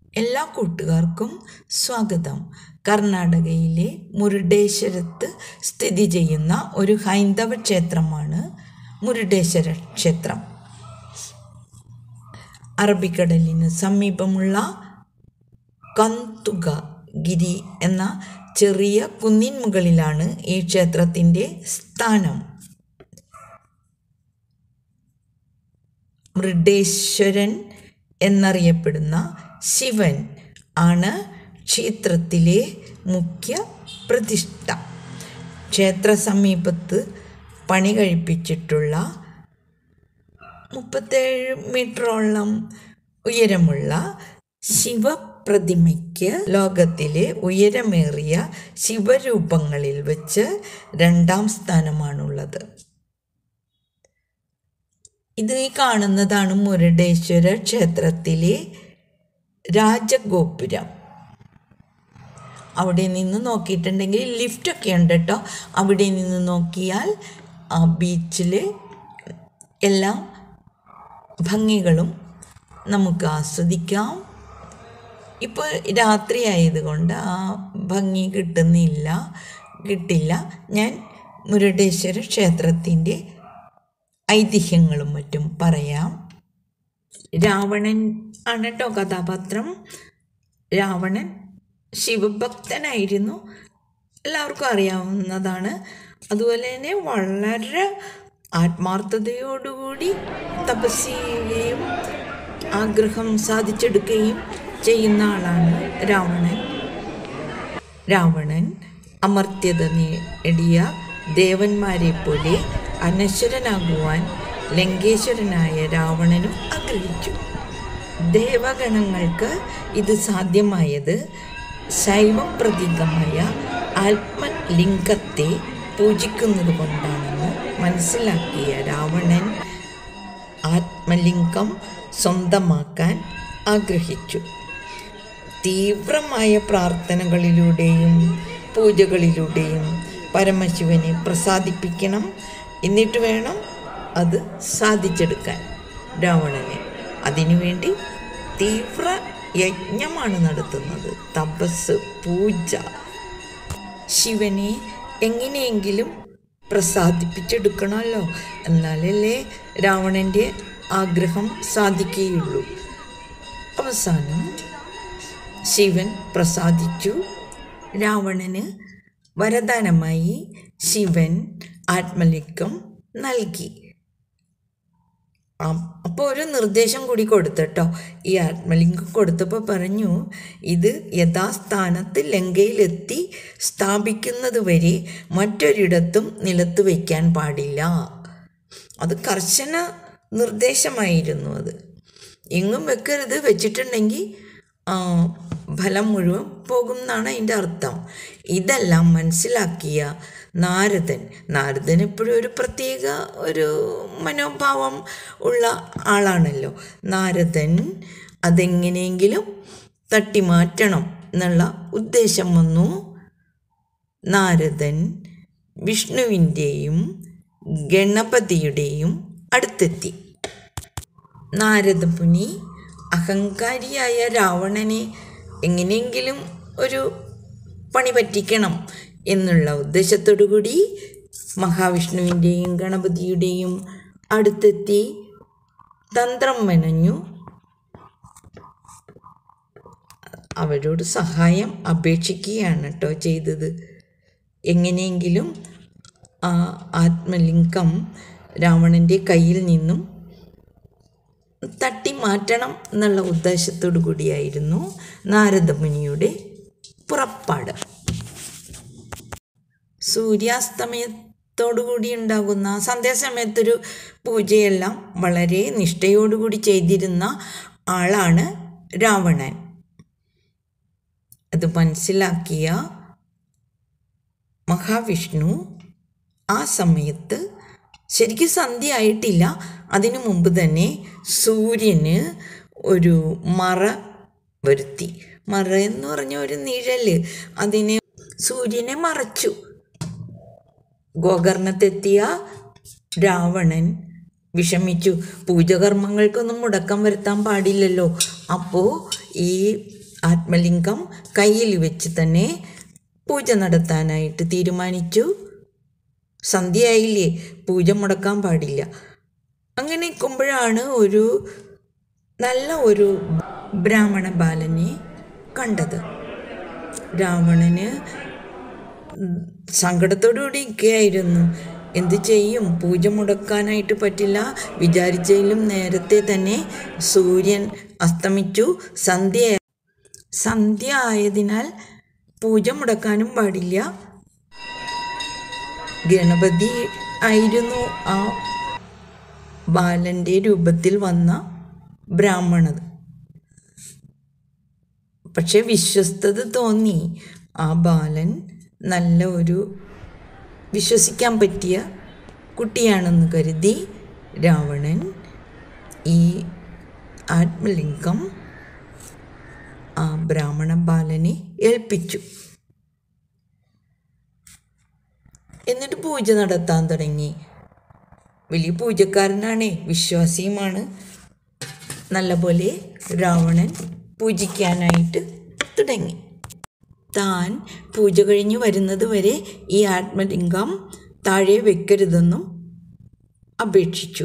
എല്ലാ കൂട്ടുകാർക്കും സ്വാഗതം കർണാടകയിലെ മുരുഡേശ്വരത്ത് സ്ഥിതി ചെയ്യുന്ന ഒരു ഹൈന്ദവ ക്ഷേത്രമാണ് മുരുഡേശ്വര ക്ഷേത്രം അറബിക്കടലിന് സമീപമുള്ള കന്തുക ഗിരി എന്ന ചെറിയ കുന്നിൻ മുകളിലാണ് ഈ ക്ഷേത്രത്തിൻ്റെ സ്ഥാനം മൃഡേശ്വരൻ എന്നറിയപ്പെടുന്ന ശിവൻ ആണ് ക്ഷേത്രത്തിലെ മുഖ്യ പ്രതിഷ്ഠ ക്ഷേത്ര സമീപത്ത് പണി കഴിപ്പിച്ചിട്ടുള്ള മുപ്പത്തേഴ് മീറ്ററോളം ഉയരമുള്ള ശിവപ്രതിമയ്ക്ക് ലോകത്തിലെ ഉയരമേറിയ ശിവരൂപങ്ങളിൽ വെച്ച് രണ്ടാം സ്ഥാനമാണുള്ളത് ഇത് ഈ കാണുന്നതാണ് മുരുടേശ്വര ക്ഷേത്രത്തിലെ രാജഗോപുരം അവിടെ നിന്ന് നോക്കിയിട്ടുണ്ടെങ്കിൽ ലിഫ്റ്റൊക്കെ ഉണ്ട് കേട്ടോ അവിടെ നിന്ന് നോക്കിയാൽ ആ ബീച്ചിൽ എല്ലാ ഭംഗികളും നമുക്ക് ആസ്വദിക്കാം ഇപ്പോൾ രാത്രി ആയതുകൊണ്ട് ആ ഭംഗി കിട്ടുന്നില്ല കിട്ടില്ല ഞാൻ മുരുടേശ്വര ക്ഷേത്രത്തിൻ്റെ ഐതിഹ്യങ്ങളും മറ്റും പറയാം രാവണൻ ആണ് കേട്ടോ കഥാപാത്രം രാവണൻ ശിവഭക്തനായിരുന്നു എല്ലാവർക്കും അറിയാവുന്നതാണ് അതുപോലെ തന്നെ വളരെ ആത്മാർത്ഥതയോടുകൂടി തപസ് ചെയ്യുകയും ആഗ്രഹം സാധിച്ചെടുക്കുകയും ചെയ്യുന്ന ആളാണ് രാവണൻ രാവണൻ അമർത്യത നേടിയ ദേവന്മാരെ പോലെ അനശ്വരനാകുവാൻ ലങ്കേശ്വരനായ രാവണനും ആഗ്രഹിച്ചു ദേവഗണങ്ങൾക്ക് ഇത് സാധ്യമായത് ശൈവപ്രതീകമായ ആത്മലിംഗത്തെ പൂജിക്കുന്നത് കൊണ്ടാണെന്ന് മനസ്സിലാക്കിയ രാവണൻ ആത്മലിംഗം സ്വന്തമാക്കാൻ ആഗ്രഹിച്ചു തീവ്രമായ പ്രാർത്ഥനകളിലൂടെയും പൂജകളിലൂടെയും പരമശിവനെ പ്രസാദിപ്പിക്കണം എന്നിട്ട് വേണം അത് സാധിച്ചെടുക്കാൻ രാവണനെ അതിനുവേണ്ടി തീവ്ര യജ്ഞമാണ് നടത്തുന്നത് തപസ് പൂജ ശിവനെ എങ്ങനെയെങ്കിലും പ്രസാദിപ്പിച്ചെടുക്കണമല്ലോ എന്നാലല്ലേ രാവണൻ്റെ ആഗ്രഹം സാധിക്കുകയുള്ളൂ അവസാനം ശിവൻ പ്രസാദിച്ചു രാവണന് വരദാനമായി ശിവൻ ആത്മലിംഗം നൽകി അപ്പോൾ ഒരു നിർദ്ദേശം കൂടി കൊടുത്തട്ടോ ഈ ആത്മലിംഗം കൊടുത്തപ്പോൾ പറഞ്ഞു ഇത് യഥാസ്ഥാനത്ത് ലങ്കയിലെത്തി സ്ഥാപിക്കുന്നത് വരെ മറ്റൊരിടത്തും നിലത്ത് വയ്ക്കാൻ പാടില്ല അത് കർശന നിർദ്ദേശമായിരുന്നു അത് എങ്ങും വെക്കരുത് വെച്ചിട്ടുണ്ടെങ്കിൽ ഫലം മുഴുവൻ പോകും എന്നാണ് അതിൻ്റെ അർത്ഥം ഇതെല്ലാം മനസ്സിലാക്കിയ നാരദൻ നാരദൻ എപ്പോഴും ഒരു പ്രത്യേക ഒരു മനോഭാവം ഉള്ള ആളാണല്ലോ നാരദൻ അതെങ്ങനെയെങ്കിലും തട്ടിമാറ്റണം എന്നുള്ള ഉദ്ദേശം വന്നു നാരദൻ വിഷ്ണുവിൻ്റെയും ഗണപതിയുടെയും അടുത്തെത്തി നാരദമുനി അഹങ്കാരിയായ രാവണനെ എങ്ങനെയെങ്കിലും ഒരു പണി പറ്റിക്കണം എന്നുള്ള ഉദ്ദേശത്തോടു കൂടി മഹാവിഷ്ണുവിൻ്റെയും ഗണപതിയുടെയും അടുത്തെത്തി തന്ത്രം മെനഞ്ഞു അവരോട് സഹായം അപേക്ഷിക്കുകയാണ് കേട്ടോ ചെയ്തത് എങ്ങനെയെങ്കിലും ആ ആത്മലിംഗം രാവണൻ്റെ കയ്യിൽ നിന്നും തട്ടി മാറ്റണം എന്നുള്ള ഉദ്ദേശത്തോടു കൂടിയായിരുന്നു നാരദമുനിയുടെ പുറപ്പാട് സൂര്യാസ്തമയത്തോടുകൂടി ഉണ്ടാകുന്ന സന്ധ്യാസമയത്തൊരു പൂജയെല്ലാം വളരെ നിഷ്ഠയോടുകൂടി ചെയ്തിരുന്ന ആളാണ് രാവണൻ അത് മനസ്സിലാക്കിയ മഹാവിഷ്ണു ആ സമയത്ത് ശരിക്കും സന്ധ്യ ആയിട്ടില്ല അതിനു മുമ്പ് തന്നെ സൂര്യന് ഒരു മറ വരുത്തി മറ എന്ന് പറഞ്ഞ ഒരു നിഴല് അതിനെ സൂര്യനെ മറച്ചു ഗോകർണത്തെത്തിയ രാവണൻ വിഷമിച്ചു പൂജകർമ്മങ്ങൾക്കൊന്നും മുടക്കം വരുത്താൻ പാടില്ലല്ലോ അപ്പോൾ ഈ ആത്മലിംഗം കയ്യിൽ വെച്ച് തന്നെ പൂജ നടത്താനായിട്ട് തീരുമാനിച്ചു സന്ധ്യയായില്ലേ പൂജ മുടക്കാൻ പാടില്ല അങ്ങനെ നിൽക്കുമ്പോഴാണ് ഒരു നല്ല ഒരു ബ്രാഹ്മണ ബാലനെ കണ്ടത് രാവണന് സങ്കടത്തോടുകൂടി ഇരിക്കുകയായിരുന്നു എന്ത് ചെയ്യും പൂജ മുടക്കാനായിട്ട് പറ്റില്ല വിചാരിച്ചതിലും നേരത്തെ തന്നെ സൂര്യൻ അസ്തമിച്ചു സന്ധ്യ സന്ധ്യ ആയതിനാൽ പൂജ മുടക്കാനും പാടില്ല ഗണപതി ആയിരുന്നു ആ ബാലൻ്റെ രൂപത്തിൽ വന്ന ബ്രാഹ്മണത് പക്ഷെ വിശ്വസ്തത തോന്നി ആ ബാലൻ നല്ല ഒരു വിശ്വസിക്കാൻ പറ്റിയ കുട്ടിയാണെന്ന് കരുതി രാവണൻ ഈ ആത്മലിംഗം ആ ബ്രാഹ്മണ ബാലനെ ഏൽപ്പിച്ചു എന്നിട്ട് പൂജ നടത്താൻ തുടങ്ങി വലിയ പൂജക്കാരനാണേ വിശ്വാസിയുമാണ് നല്ലപോലെ രാവണൻ പൂജിക്കാനായിട്ട് തുടങ്ങി താൻ പൂജ കഴിഞ്ഞ് വരുന്നത് വരെ ഈ ആത്മലിംഗം താഴെ വെക്കരുതെന്നും അപേക്ഷിച്ചു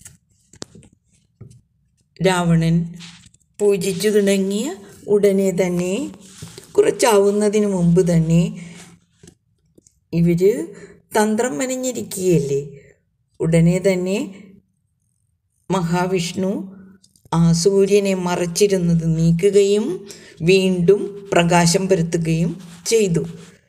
രാവണൻ പൂജിച്ചു തുടങ്ങിയ ഉടനെ തന്നെ കുറച്ചാവുന്നതിന് മുമ്പ് തന്നെ ഇവർ തന്ത്രം മെനഞ്ഞിരിക്കുകയല്ലേ ഉടനെ തന്നെ മഹാവിഷ്ണു ആ സൂര്യനെ മറച്ചിരുന്നത് നീക്കുകയും വീണ്ടും പ്രകാശം പരത്തുകയും ചെയ്തു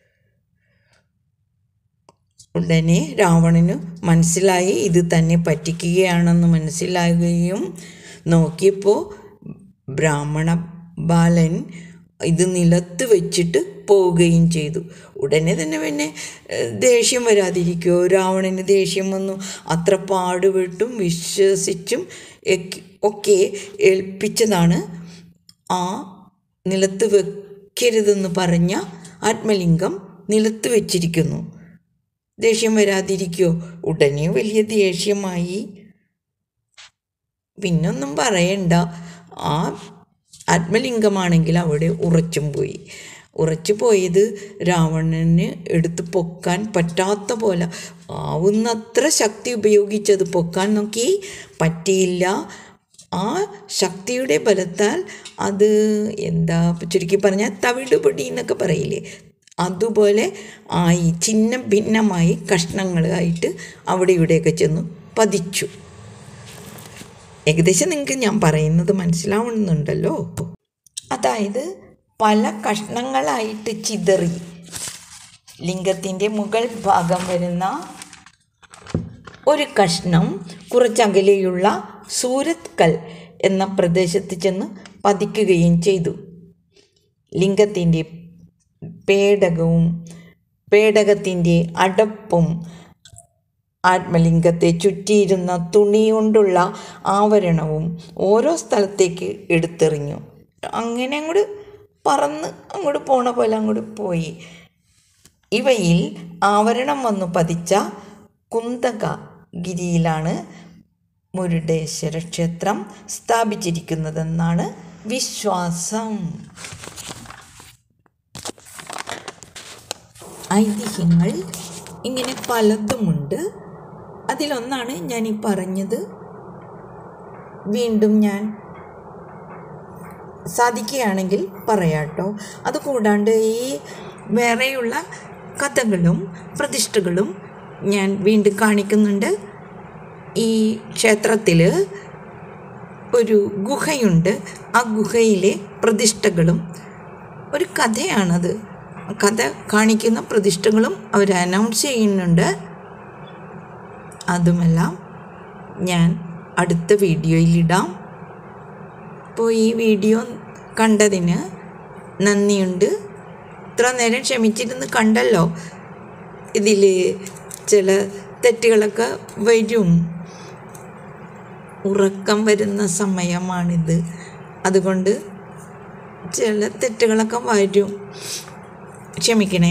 ഉടനെ രാവണന് മനസ്സിലായി ഇത് തന്നെ പറ്റിക്കുകയാണെന്ന് മനസ്സിലാകുകയും നോക്കിയപ്പോൾ ബ്രാഹ്മണ ബാലൻ ഇത് നിലത്ത് വെച്ചിട്ട് പോവുകയും ചെയ്തു ഉടനെ തന്നെ പിന്നെ ഏഹ്, ദേഷ്യം വരാതിരിക്കുമോ രാവണന് ദേഷ്യം വന്നു അത്ര പാടുപെട്ടും വിശ്വസിച്ചും എക്ക് ഒക്കെ ഏൽപ്പിച്ചതാണ് ആ നിലത്ത് വെക്കരുതെന്ന് പറഞ്ഞ ആത്മലിംഗം നിലത്ത് വെച്ചിരിക്കുന്നു ദേഷ്യം വരാതിരിക്കുമോ ഉടനെ വലിയ ദേഷ്യമായി പിന്നൊന്നും പറയണ്ട ആ ആത്മലിംഗമാണെങ്കിൽ അവിടെ ഉറച്ചും പോയി ഉറച്ചു പോയത് രാവണന് എടുത്ത് പൊക്കാൻ പറ്റാത്ത പോലെ ആവുന്നത്ര ശക്തി ഉപയോഗിച്ചത് പൊക്കാൻ നോക്കി പറ്റിയില്ല ആ ശക്തിയുടെ ബലത്താൽ അത് എന്താ ചുരുക്കി പറഞ്ഞാൽ തവിടുപൊടി എന്നൊക്കെ പറയില്ലേ അതുപോലെ ആയി ചിന്ന ഭിന്നമായി കഷ്ണങ്ങളായിട്ട് അവിടെ ഇവിടെയൊക്കെ ചെന്ന് പതിച്ചു ഏകദേശം നിങ്ങൾക്ക് ഞാൻ പറയുന്നത് മനസ്സിലാവുന്നുണ്ടല്ലോ അതായത് പല കഷ്ണങ്ങളായിട്ട് ചിതറി ലിംഗത്തിൻ്റെ മുകൾ ഭാഗം വരുന്ന ഒരു കഷ്ണം കുറച്ചകലെയുള്ള സൂരത് കൽ എന്ന പ്രദേശത്ത് ചെന്ന് പതിക്കുകയും ചെയ്തു ലിംഗത്തിൻ്റെ പേടകവും പേടകത്തിൻ്റെ അടപ്പും ആത്മലിംഗത്തെ ചുറ്റിയിരുന്ന തുണി കൊണ്ടുള്ള ആവരണവും ഓരോ സ്ഥലത്തേക്ക് എടുത്തെറിഞ്ഞു അങ്ങനെ അങ്ങോട്ട് പറന്ന് അങ്ങോട്ട് പോണ പോലെ അങ്ങോട്ട് പോയി ഇവയിൽ ആവരണം വന്നു പതിച്ച കുന്തക ഗിരിയിലാണ് മുരുടേശ്വര ക്ഷേത്രം സ്ഥാപിച്ചിരിക്കുന്നതെന്നാണ് വിശ്വാസം ഐതിഹ്യങ്ങൾ ഇങ്ങനെ പലതുമുണ്ട് അതിലൊന്നാണ് ഞാൻ ഈ പറഞ്ഞത് വീണ്ടും ഞാൻ സാധിക്കുകയാണെങ്കിൽ പറയാട്ടോ അതുകൂടാണ്ട് ഈ വേറെയുള്ള കഥകളും പ്രതിഷ്ഠകളും ഞാൻ വീണ്ടും കാണിക്കുന്നുണ്ട് ഈ ക്ഷേത്രത്തിൽ ഒരു ഗുഹയുണ്ട് ആ ഗുഹയിലെ പ്രതിഷ്ഠകളും ഒരു കഥയാണത് കഥ കാണിക്കുന്ന പ്രതിഷ്ഠകളും അവർ അനൗൺസ് ചെയ്യുന്നുണ്ട് അതുമെല്ലാം ഞാൻ അടുത്ത വീഡിയോയിലിടാം അപ്പോൾ ഈ വീഡിയോ കണ്ടതിന് നന്ദിയുണ്ട് ഇത്ര നേരം ക്ഷമിച്ചിരുന്ന് കണ്ടല്ലോ ഇതിൽ ചില തെറ്റുകളൊക്കെ വരും ഉറക്കം വരുന്ന സമയമാണിത് അതുകൊണ്ട് ചില തെറ്റുകളൊക്കെ വരും ക്ഷമിക്കണേ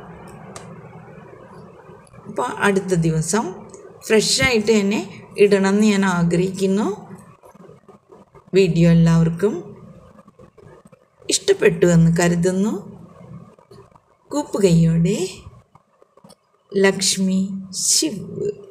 അപ്പോൾ അടുത്ത ദിവസം ഫ്രഷായിട്ട് തന്നെ ഇടണമെന്ന് ഞാൻ ആഗ്രഹിക്കുന്നു വീഡിയോ എല്ലാവർക്കും ഇഷ്ടം ഇഷ്ടപ്പെട്ടു എന്ന് കരുതുന്നു കൂപ്പുകൈയോടെ ലക്ഷ്മി ശിവ്